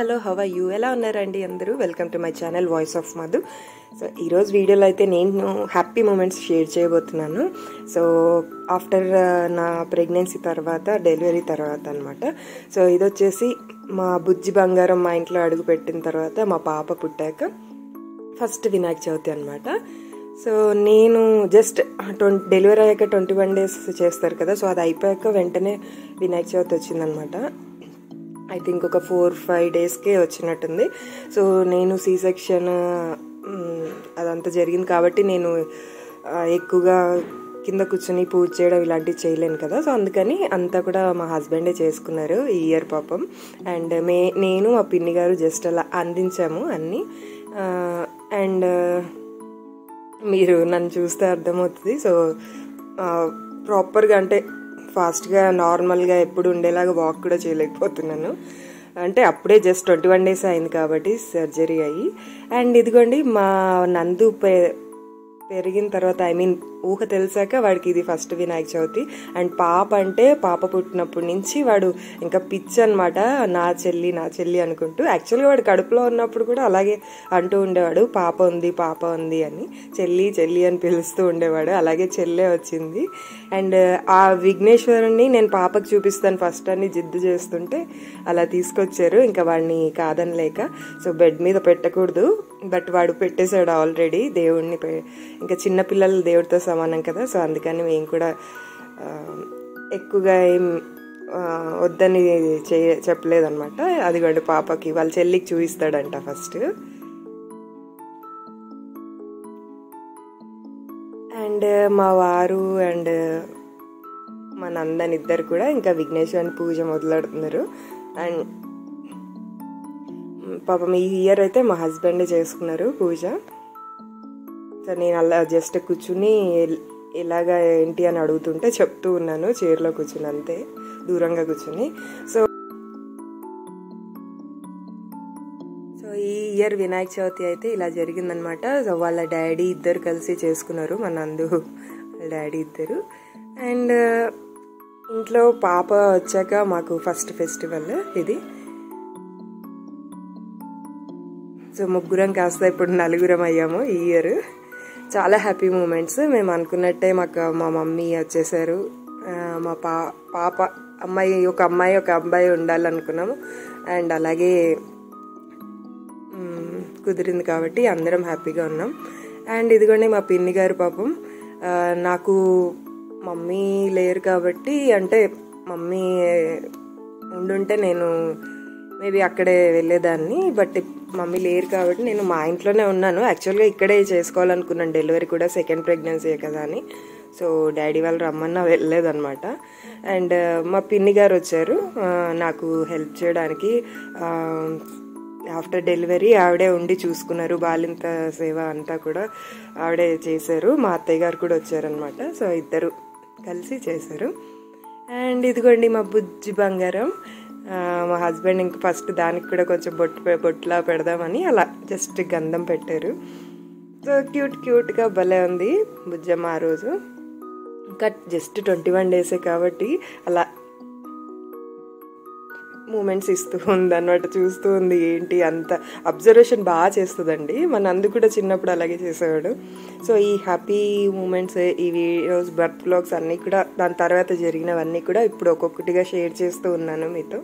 hello హవ you ఎలా ఉన్నారండి అందరూ welcome to my channel voice of Madhu so ఈరోజు వీడియోలో అయితే నేను హ్యాపీ మూమెంట్స్ షేర్ చేయబోతున్నాను సో ఆఫ్టర్ నా ప్రెగ్నెన్సీ తర్వాత డెలివరీ తర్వాత అనమాట సో ఇది వచ్చేసి మా బుజ్జి బంగారం మా ఇంట్లో అడుగు పెట్టిన తర్వాత మా పాప పుట్టాక ఫస్ట్ వినాయక చవితి అనమాట సో నేను జస్ట్ ట్వంటీ డెలివరీ అయ్యాక ట్వంటీ వన్ డేస్ చేస్తారు కదా సో అది అయిపోయాక వెంటనే వినాయక చవితి వచ్చిందనమాట ఐ థింక్ ఒక ఫోర్ ఫైవ్ డేస్కే వచ్చినట్టుంది సో నేను సీ సెక్షన్ అదంతా జరిగింది కాబట్టి నేను ఆ, ఎక్కువగా కింద కూర్చొని పూజ చేయడం ఇలాంటివి చేయలేను కదా సో అందుకని అంతా కూడా మా హస్బెండే చేసుకున్నారు ఈ ఇయర్ పాపం అండ్ మే నేను మా పిన్ని గారు జస్ట్ అలా అందించాము అన్నీ అండ్ మీరు నన్ను చూస్తే అర్థమవుతుంది సో ప్రాపర్గా అంటే ఫాస్ట్గా నార్మల్గా ఎప్పుడు ఉండేలాగా వాక్ కూడా చేయలేకపోతున్నాను అంటే అప్పుడే జస్ట్ ట్వంటీ వన్ డేస్ అయింది కాబట్టి సర్జరీ అయ్యి అండ్ ఇదిగోండి మా నందు పె పెరిగిన తర్వాత ఐ మీన్ ఊహ తెలిసాక వాడికి ఇది ఫస్ట్ వినాయక చవితి అండ్ పాప అంటే పాప పుట్టినప్పటి నుంచి వాడు ఇంకా పిచ్చి అనమాట నా చెల్లి నా చెల్లి అనుకుంటూ యాక్చువల్గా వాడు కడుపులో ఉన్నప్పుడు కూడా అలాగే అంటూ ఉండేవాడు పాప ఉంది పాప ఉంది అని చెల్లి చెల్లి అని పిలుస్తూ ఉండేవాడు అలాగే చెల్లె వచ్చింది అండ్ ఆ విఘ్నేశ్వరుని నేను పాపకు చూపిస్తాను ఫస్ట్ అని జిద్దు చేస్తుంటే అలా తీసుకొచ్చారు ఇంకా వాడిని కాదనలేక సో బెడ్ మీద పెట్టకూడదు బట్ వాడు పెట్టేశాడు ఆల్రెడీ దేవుడిని పె- ఇంకా చిన్నపిల్లలు దేవుడితో సమానం కదా సో అందుకని మేము కూడా ఆ, ఎక్కువగా ఏం ఆ, వద్దని చేయ చెప్పలేదన్నమాట అదిగోండి పాపకి వాళ్ళ చెల్లికి చూపిస్తాడంట ఫస్ట్ అండ్ మా వారు అండ్ మా నందన్ ఇద్దరు కూడా ఇంకా విఘ్నేశ్వరుని పూజ మొదలెడుతున్నారు అండ్ పాపం ఈ ఇయర్ అయితే మా హస్బెండ్ చేసుకున్నారు పూజ సో నేను అలా జస్ట్ కూర్చుని ఎల్- ఎలాగా ఏంటి అని అడుగుతుంటే చెప్తూ ఉన్నాను చైర్లో కూర్చుని అంతే దూరంగా కూర్చుని సో సో ఈ ఇయర్ వినాయక చవితి అయితే ఇలా జరిగిందనమాట సో వాళ్ళ డాడీ ఇద్దరు కలిసి చేసుకున్నారు మా నందు వాళ్ళ డాడీ ఇద్దరు అండ్ ఇంట్లో పాప వచ్చాక మాకు ఫస్ట్ ఫెస్టివల్ ఇది సో ముగ్గురం కాస్త ఇప్పుడు నలుగురం అయ్యాము ఈ ఇయర్ చాలా హ్యాపీ మూమెంట్స్ మేము అనుకున్నట్టే మాకు మా మమ్మీ వచ్చేసారు ఆ, మా పా పాప అమ్మాయి ఒక అమ్మాయి ఒక అబ్బాయి ఉండాలనుకున్నాము అండ్ అలాగే మ్, కుదిరింది కాబట్టి అందరం హ్యాపీగా ఉన్నాం అండ్ ఇదిగోండి మా పిన్ని గారు పాపం ఆ, నాకు మమ్మీ లేరు కాబట్టి అంటే మమ్మీ ఉండుంటే నేను మేబీ అక్కడే వెళ్ళేదాన్ని బట్ మమ్మీ లేరు కాబట్టి నేను మా ఇంట్లోనే ఉన్నాను యాక్చువల్గా ఇక్కడే చేసుకోవాలనుకున్నాను డెలివరీ కూడా సెకండ్ ప్రెగ్నెన్సీ కదా అని సో డాడీ వాళ్ళు రమ్మన్నా వెళ్ళలేదన్నమాట అండ్ మా పిన్ని గారు వచ్చారు ఆ, నాకు హెల్ప్ చేయడానికి ఆ, ఆఫ్టర్ డెలివరీ ఆవిడే ఉండి చూసుకున్నారు బాలింత సేవ అంతా కూడా ఆవిడే చేశారు మా అత్తయ్య గారు కూడా వచ్చారనమాట సో ఇద్దరు కలిసి చేశారు అండ్ ఇదిగోండి మా బుజ్జి బంగారం ఆ, మా హస్బెండ్ ఇంక ఫస్ట్ దానికి కూడా కొంచెం బొట్టు పె- బొట్టులా పెడదామని అలా జస్ట్ గంధం పెట్టారు సో క్యూట్ క్యూట్గా భలే ఉంది బుజ్జమ్మ ఆ రోజు ఇంకా జస్ట్ ట్వంటీ వన్ డేసే కాబట్టి అలా మూమెంట్స్ ఇస్తూ ఉంది అనమాట చూస్తూ ఉంది ఏంటి అంత అబ్జర్వేషన్ బాగా చేస్తుందండి మన అందు కూడా చిన్నప్పుడు అలాగే చేసేవాడు సో ఈ హ్యాపీ మూమెంట్స్ ఈ వీడియోస్ బర్త్ బ్లాగ్స్ అన్నీ కూడా దాని తర్వాత జరిగినవన్నీ కూడా ఇప్పుడు ఒక్కొక్కటిగా షేర్ చేస్తూ ఉన్నాను మీతో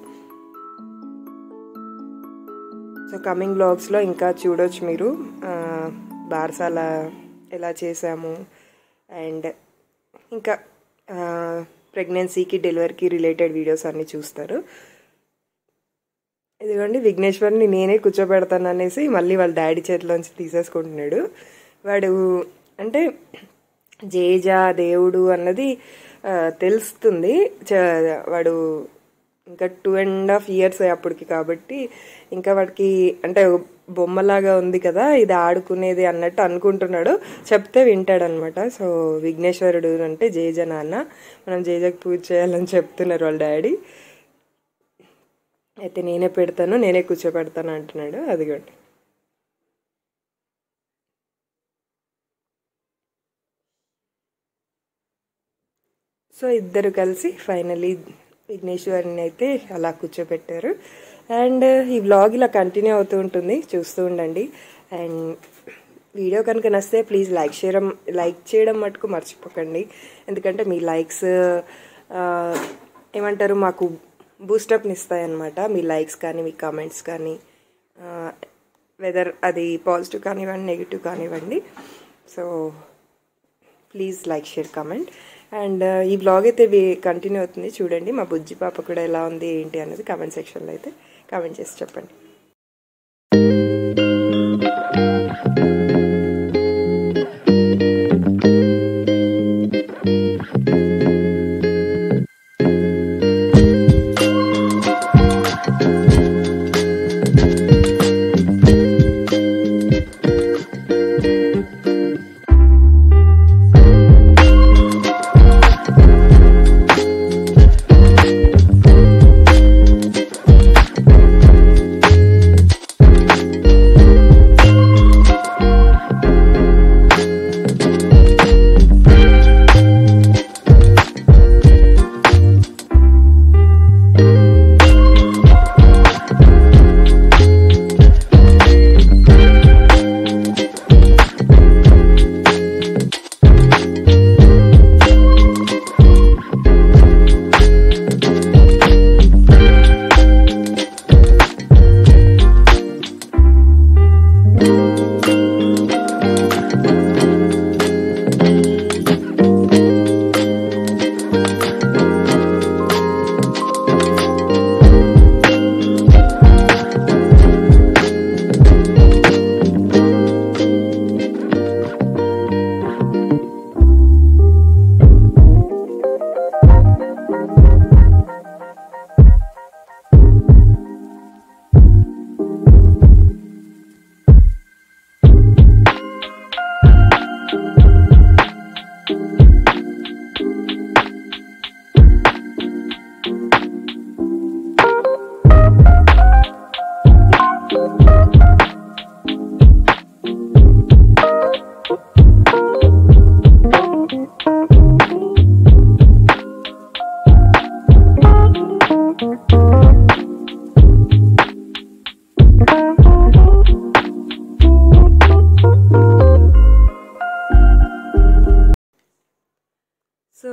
సో కమింగ్ బ్లాగ్స్లో ఇంకా చూడొచ్చు మీరు ఆ, బార్సాల ఎలా చేసాము అండ్ ఇంకా ప్రెగ్నెన్సీకి డెలివరీకి రిలేటెడ్ వీడియోస్ అన్నీ చూస్తారు ఇదిగోండి విఘ్నేశ్వర్ని నేనే కూర్చోబెడతాను అనేసి మళ్ళీ వాళ్ళ డాడీ చేతిలోంచి తీసేసుకుంటున్నాడు వాడు అంటే జేజా దేవుడు అన్నది ఆ, తెలుస్తుంది చ- వాడు ఇంకా టూ అండ్ హాఫ్ ఇయర్స్ అప్పటికి కాబట్టి ఇంకా వాడికి అంటే బొమ్మలాగా ఉంది కదా ఇది ఆడుకునేది అన్నట్టు అనుకుంటున్నాడు చెప్తే వింటాడనమాట సో విఘ్నేశ్వరుడు అంటే జేజ నాన్న మనం జేజకు పూజ చేయాలని చెప్తున్నారు వాళ్ళ డాడీ అయితే నేనే పెడతాను నేనే కూర్చోపెడతాను అంటున్నాడు అదిగోండి సో ఇద్దరు కలిసి ఫైనలీ విఘ్నేశ్వరిని అయితే అలా కూర్చోబెట్టారు అండ్ ఈ వ్లాగ్ ఇలా కంటిన్యూ అవుతూ ఉంటుంది చూస్తూ ఉండండి అండ్ వీడియో కనుక నచ్చితే ప్లీజ్ లైక్ చేయడం లైక్ చేయడం మటుకు మర్చిపోకండి ఎందుకంటే మీ లైక్స్ ఏమంటారు మాకు బూస్టప్ని ఇస్తాయన్నమాట మీ లైక్స్ కానీ మీ కామెంట్స్ కానీ వెదర్ అది పాజిటివ్ కానివ్వండి నెగిటివ్ కానివ్వండి so please like share comment and ఈ బ్లాగ్ అయితే కంటిన్యూ అవుతుంది చూడండి మా బుజ్జి పాప కూడా ఎలా ఉంది ఏంటి అనేది కామెంట్ సెక్షన్లో అయితే కామెంట్ చేసి చెప్పండి సో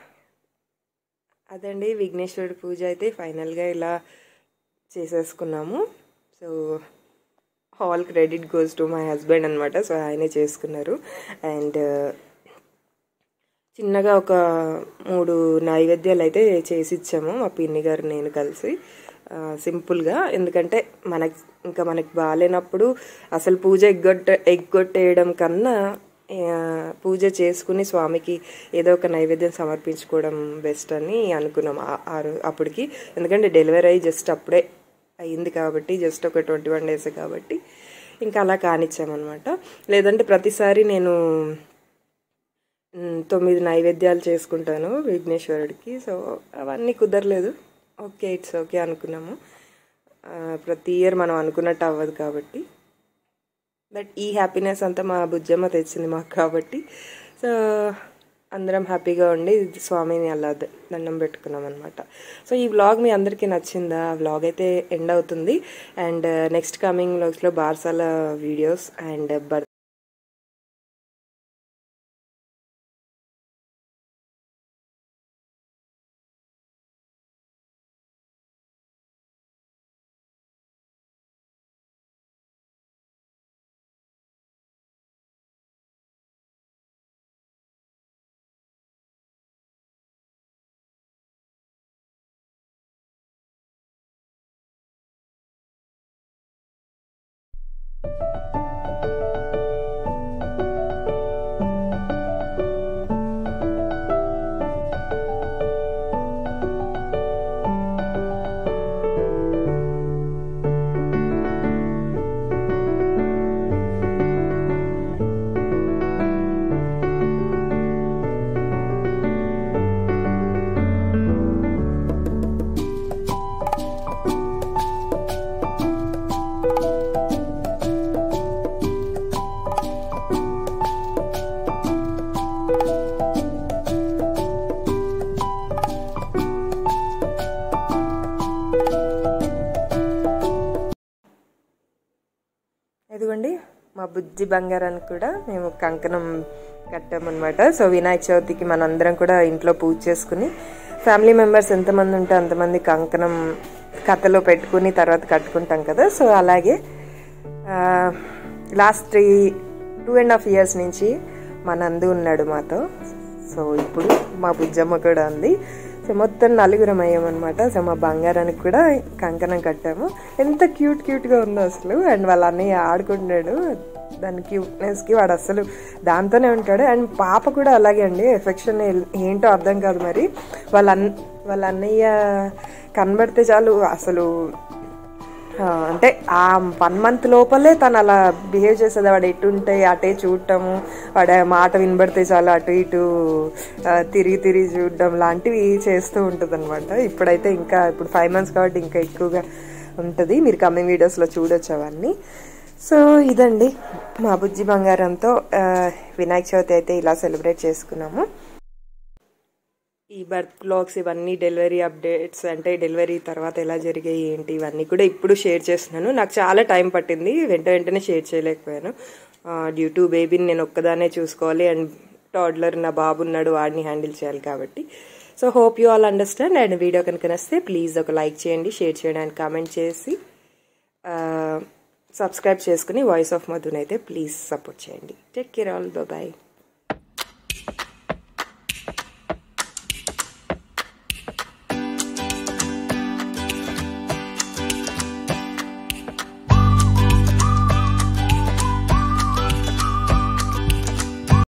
అదండి విఘ్నేశ్వరుడి పూజ అయితే ఫైనల్గా ఇలా చేసేసుకున్నాము so all credit goes to my husband అనమాట సో ఆయనే చేసుకున్నారు అండ్ చిన్నగా ఒక మూడు నైవేద్యాలు అయితే చేసి ఇచ్చాము మా పిన్ని గారు నేను కలిసి సింపుల్గా ఎందుకంటే మనకి ఇంకా మనకి బాగాలేనప్పుడు అసలు పూజ ఎగ్గొట్ట ఎగ్గొట్టేయడం కన్నా పూజ చేసుకుని స్వామికి ఏదో ఒక నైవేద్యం సమర్పించుకోవడం బెస్ట్ అని అనుకున్నాం అప్పటికి ఎందుకంటే డెలివరీ అయ్యి జస్ట్ అప్పుడే అయింది కాబట్టి జస్ట్ ఒక ట్వంటీ వన్ డేస్ కాబట్టి ఇంకా అలా కానిచ్చామన్నమాట లేదంటే ప్రతిసారి నేను తొమ్మిది నైవేద్యాలు చేసుకుంటాను విఘ్నేశ్వరుడికి సో అవన్నీ కుదరలేదు ఓకే ఇట్స్ ఓకే అనుకున్నాము ప్రతి ఇయర్ మనం అనుకున్నట్టు అవ్వదు కాబట్టి బట్ ఈ హ్యాపీనెస్ అంతా మా బుజ్జమ్మ తెచ్చింది మాకు కాబట్టి సో అందరం హ్యాపీగా ఉండి స్వామిని అలా దండం పెట్టుకున్నాం అనమాట సో ఈ వ్లాగ్ మీ అందరికీ నచ్చిందా ఆ వ్లాగ్ అయితే ఎండ్ అవుతుంది అండ్ నెక్స్ట్ కమింగ్ వ్లాగ్స్లో బార్సాల వీడియోస్ అండ్ బర్త్ మా బుజ్జి బంగారానికి కూడా మేము కంకణం కట్టామన్నమాట సో వినాయక చవితికి మనందరం కూడా ఇంట్లో పూజ చేసుకుని ఫ్యామిలీ మెంబర్స్ ఎంతమంది ఉంటే అంతమంది కంకణం కథలో పెట్టుకుని తర్వాత కట్టుకుంటాం కదా సో అలాగే last three two and half years నుంచి మా నందు ఉన్నాడు మాతో సో ఇప్పుడు మా బుజ్జమ్మ కూడా ఉంది సో మొత్తం నలుగురం అయ్యామన్నమాట సో మా బంగారానికి కూడా కంకణం కట్టాము ఎంత క్యూట్ క్యూట్గా ఉందో అసలు అండ్ వాళ్ళ అన్నయ్య ఆడుకుంటున్నాడు దాని క్యూట్నెస్కి వాడు అసలు దాంతోనే ఉంటాడు అండ్ పాప కూడా అలాగే అండి ఎఫెక్షన్ ఏంటో అర్థం కాదు మరి వాళ్ళ అన్ వాళ్ళ అన్నయ్య కనబడితే చాలు అసలు అంటే ఆ వన్ మంత్ లోపలే తను అలా బిహేవ్ చేసేది వాడు ఎటు ఉంటే అటే చూడటము వాడు మాట వినబడితే చాలు అటు ఇటు తిరిగి తిరిగి చూడడం లాంటివి చేస్తూ ఉంటుంది అనమాట ఇప్పుడైతే ఇంకా ఇప్పుడు ఫైవ్ మంత్స్ కాబట్టి ఇంకా ఎక్కువగా ఉంటుంది మీరు కమింగ్ వీడియోస్లో చూడొచ్చు అవన్నీ సో ఇదండి మా బుజ్జి బంగారంతో వినాయక చవితి అయితే ఇలా సెలబ్రేట్ చేసుకున్నాము ఈ బర్త్ బ్లాగ్స్ ఇవన్నీ డెలివరీ అప్డేట్స్ అంటే డెలివరీ తర్వాత ఎలా జరిగాయి ఏంటి ఇవన్నీ కూడా ఇప్పుడు షేర్ చేస్తున్నాను నాకు చాలా టైం పట్టింది వెంట వెంటనే షేర్ చేయలేకపోయాను డ్యూ టు బేబీని నేను ఒక్కదానే చూసుకోవాలి అండ్ టాడ్లర్ నా బాబు ఉన్నాడు వాడిని హ్యాండిల్ చేయాలి కాబట్టి so hope you all understand and video కనుక నస్తే ప్లీజ్ ఒక లైక్ చేయండి షేర్ చేయడానికి కామెంట్ చేసి సబ్స్క్రైబ్ చేసుకుని వాయిస్ ఆఫ్ మధునైతే ప్లీజ్ సపోర్ట్ చేయండి టేక్ కేర్ ఆల్ బాయ్